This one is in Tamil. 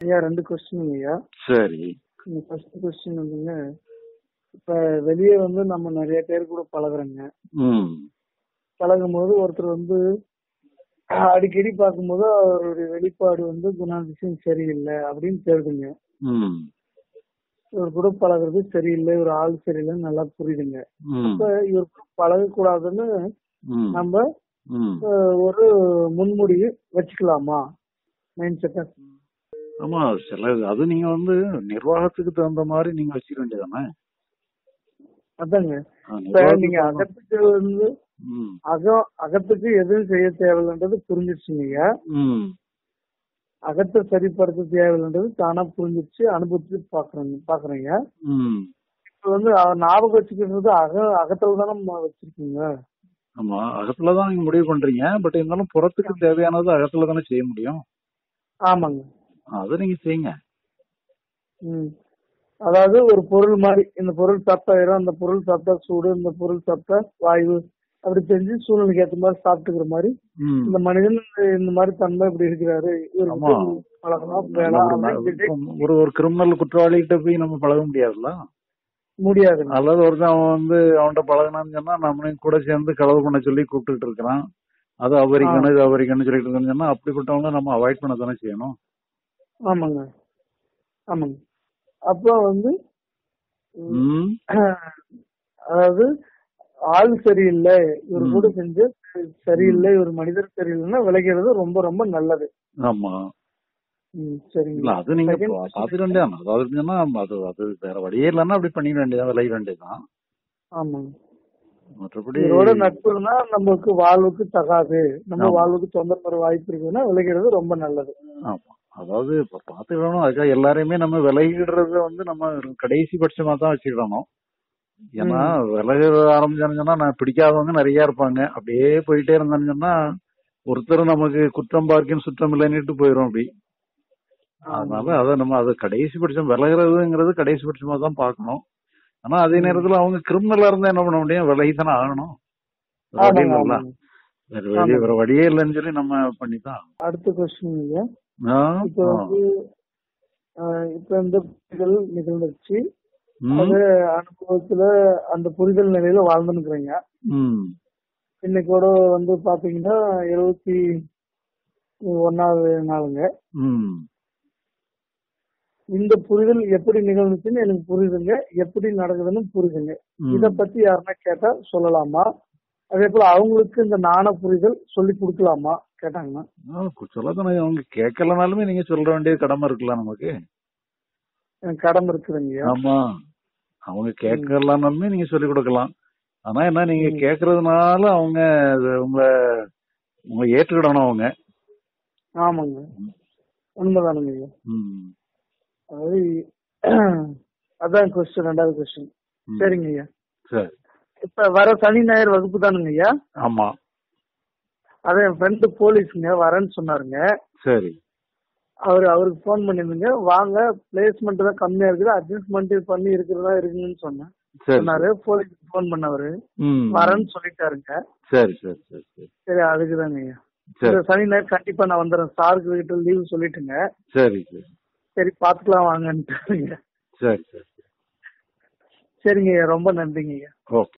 ஐயா ரெண்டு கொஸ்டின் ஐயா சரி ஃபர்ஸ்ட் கொஸ்டின் வந்துங்க இப்ப வெளியே வந்து நம்ம நிறைய பேர் கூட பழகுறோங்க ம் பழகும் போது ஒருத்தர் வந்து அடிக்கடி பார்க்கும்போது அவருடைய வெளிப்பாடு வந்து குணாதிசயம் சரியில்லை அப்படின்னு தெரியுதுங்க ம் இவர் கூட பழகுறது சரியில்லை ஒரு ஆள் சரியில்லைன்னு நல்லா புரியுதுங்க ம் இப்ப இவர் கூட பழகக்கூடாதுன்னு ம் நம்ம ம் அஹ், ஒரு முன்முடிவு வச்சுக்கலாமா மைண்ட் செட்டை ஆமா சில அது நீங்க வந்து நிர்வாகத்துக்கு தகுந்த மாதிரி நீங்க வச்சுக்க வேண்டியதானே அதாங்க ஆ, இப்ப நீங்க நிர்வாகத்துக்கு அகத்துக்கு வந்து ம் அகம் அகத்துக்கு எதுவும் செய்ய தேவையில்லைன்றது புரிஞ்சிருச்சுங்க ம் அகத்தை சரிப்படுத்த தேவையில்லைன்றது தானா புரிஞ்சிருச்சு அனுபவத்துக்கு பாக்குறேங்க பாக்குறீங்க ம் இப்ப வந்து அவர் ஞாபகம் வச்சுக்கிறது அக அகத்துல தானே நம்ம வச்சிருக்கீங்க ஆமா அகத்துல தான் நீங்க முடிவு பண்றீங்க பட் இருந்தாலும் புறத்துக்கு தேவையானது அகத்துல தானே செய்ய முடியும் ஆமாங்க அதை நீங்க செய்யுங்க ம் அதாவது ஒரு பொருள் மாதிரி இந்த பொருள் சாப்பிட்டா இடம் இந்த பொருள் சாப்பிட்டா சூடு இந்த பொருள் சாப்பிட்டா வாயு அப்படி தெரிஞ்சு சூழ்நிலைக்கு ஏற்ற மாதிரி சாப்பிட்டுக்கிற மாதிரி ம் இந்த மனிதன் இந்த மாதிரி தன்மை இப்படி இருக்கிறாரு ஆமா. இவருக்கு பழகலாம் வேணாம் ஒரு அப்படின்னு சொல்லி ந- ஒரு ஒரு கிரிமினல் குற்றவாளிகிட்ட போய் நம்ம பழக முடியாதுல்ல முடியாதுங்க அல்லது ஒருத்தன் அவன் வந்து அவன்கிட்ட பழகினான்னு சொன்னா நம்மளையும் கூட சேர்ந்து களவு பண்ண சொல்லி கூப்பிட்டுட்டு இருக்கிறான் அது அபரிக்கணும் இது அபரிக்கணும் சொல்லிட்டு இருக்கான்னு சொன்னா அப்படிப்பட்டவங்கள நம்ம அவாய்ட் பண்ண தானே செய்யணும் ஆமாங்க ஆமாங்க அப்புறம் வந்து ம், ம் அதாவது ஆள் சரியில்லை இவர் கூட செஞ்சு சரியில்லை ஒரு மனிதர் சரியில்லைன்னா விளைகிறது ரொம்ப ரொம்ப நல்லது ஆமா ம் இல்ல சரிங்க அது நீங்க Second பா- question. பாத்துக்க வேண்டியதான் அதாவது சொன்னா அது அது வேற வழியே இல்லைன்னா அப்படி பண்ணிட வேண்டியதான் விளைய வேண்டியதுதான் ஆமாங்க மற்றபடி இவரோட நட்புனா நமக்கு வாழ்வுக்கு தகாது நம்ம ஆமா. வாழ்வுக்கு தொந்தரவு வர வாய்ப்பு இருக்குதுன்னா விளைகிறது ரொம்ப நல்லது ஆமா அதாவது இப்ப பாத்துக்கணும் அதுக்காக எல்லாரையுமே நம்ம விலகிடுறத வந்து நம்ம கடைசி பட்சமா தான் வச்சுக்கிடணும் ஏன்னா விலக ஆரம்பிச்சான்னு சொன்னா நான் பிடிக்காதவங்க நிறைய இருப்பாங்க அப்படியே போயிட்டே இருந்தான்னு சொன்னா ஒருத்தர் நமக்கு குற்றம் பார்க்கின் சுற்றம் இல்லைன்னுட்டு போயிரும் அப்படி அதனால அதை நம்ம அது கடைசி பட்சம் விலகிறதுங்கிறது கடைசி பட்சமா தான் பார்க்கணும் ஆனா அதே நேரத்துல அவங்க கிரிமினலா இருந்தா என்ன பண்ண முடியும் விலகி தானே ஆகணும் வேற வழி ஆமாங்க, இல்லைல்ல ஆமாங்க. வேற வழி வேற வழியே இல்லைன்னு சொல்லி நம்ம பண்ணிதான் அடுத்த கொஸ்டின் இல்லையா ஆ, இப்ப ஆ. வந்து ஆஹ் இப்ப இந்த புரிதல் நிகழ்ந்துருச்சு ம், அது அனுபவத்துல அந்த புரிதல் நிலையில வாழ்ந்துருக்குறீங்க ம், இன்னைக்கு கூட வந்து பாத்தீங்கன்னா எழுபத்தி ஒன்னாவது நாளுங்க ம். இந்த புரிதல் எப்படி நிகழ்ந்துச்சுன்னு எனக்கு புரியுதுங்க எப்படி நடக்குதுன்னு புரியுதுங்க ம். இத பத்தி யாருன்னா கேட்டா சொல்லலாமா அதே போல அவங்களுக்கு இந்த நாண புரிதல் சொல்லி கொடுக்கலாமா கேட்டாங்கன்னா ஆ, சொல்லத்தானே அவங்க கேட்கலனாலுமே நீங்க சொல்ற வேண்டிய கடமை இருக்குல்ல நமக்கு எனக்கு கடமை இருக்குதுங்கய்யா ஆமா அவங்க கேட்கலனாலுமே நீங்க சொல்லி கொடுக்கலாம் ஆனா என்ன நீங்க கேக்குறதுனால அவங்க அது உங்களை உங்களை ஏற்றுக்கிடணும் அவங்க ஆமாங்க உண்மைதானுங்க ஐயா ம், அதாவது அதான் கொஸ்டின் ரெண்டாவது கொஸ்டின் ம். சரிங்க ஐயா சரி இப்ப வர சனி ஞாயிறு வகுப்பு தானுங்க ஐயா ஆமா அதான் என் ஃப்ரெண்டு போலீஸுங்க வரேன்னு சொன்னாருங்க சரி அவரு அவருக்கு ஃபோன் பண்ணிருந்தீங்க வாங்க பிளேஸ்மெண்ட் தான் கம்மியா இருக்குது அட்ஜஸ்ட்மெண்ட் பண்ணி இருக்கிறதா இருக்குன்னு சொன்னேன் சரி சொன்னாரு போலீஸ் ஃபோன் பண்ணவரு ம். வரேன்னு சொல்லிட்டாருங்க சரி சரி சரி சரி சரி அதுக்குதாங்க ஐயா சரி இந்த சனி ஞாயிறு கண்டிப்பா நான் வந்துடுறேன் சாருக்கு கிட்ட லீவ் சொல்லிட்டுங்க சரி சரி சரி பாத்துக்கலாம் வாங்கன்ட்டாருங்க சரி சரி சரிங்க ஐயா ரொம்ப நன்றிங்க ஐயா ஓகே